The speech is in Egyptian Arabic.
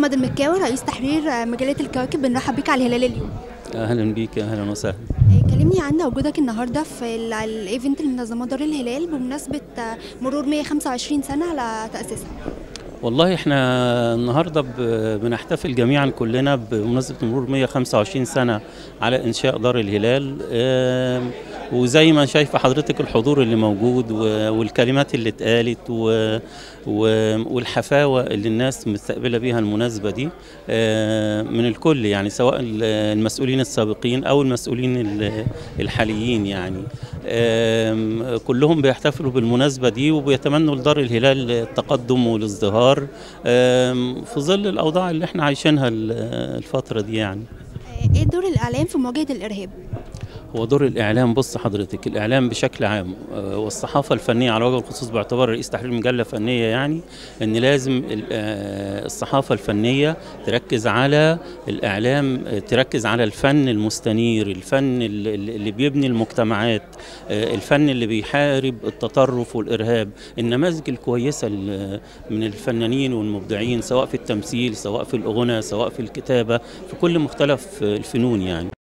محمد المكاوي رئيس تحرير مجلة الكواكب بنرحب بيك على الهلال اليوم اهلا بيك اهلا وسهلا آه، كلمني عن وجودك النهارده في ال- الايفنت اللي منظمه دار الهلال بمناسبه آه، مرور 125 سنه على تاسيسها والله احنا النهارده ب- بنحتفل جميعا كلنا بمناسبه مرور 125 سنه على انشاء دار الهلال آم، وزي ما شايفه حضرتك الحضور اللي موجود و- والكلمات اللي اتقالت و- و- والحفاوه اللي الناس مستقبله بيها المناسبه دي آه، من الكل يعني سواء ال- المسؤولين السابقين او المسؤولين ال- الحاليين يعني آم، كلهم بيحتفلوا بالمناسبه دي وبيتمنوا لدار الهلال التقدم والازدهار آم، في ظل الاوضاع اللي احنا عايشينها ال- الفتره دي يعني آه، ايه دور الاعلام في مواجهه الارهاب هو دور الاعلام بص حضرتك الاعلام بشكل عام آه، والصحافه الفنيه على وجه الخصوص باعتبار رئيس تحرير مجله فنيه يعني ان لازم ال- آه، الصحافه الفنيه تركز على الاعلام آه، تركز على الفن المستنير الفن ال- ال- اللي بيبني المجتمعات آه، الفن اللي بيحارب التطرف والارهاب النماذج الكويسه ال- من الفنانين والمبدعين سواء في التمثيل سواء في الاغنى سواء في الكتابه في كل مختلف الفنون يعني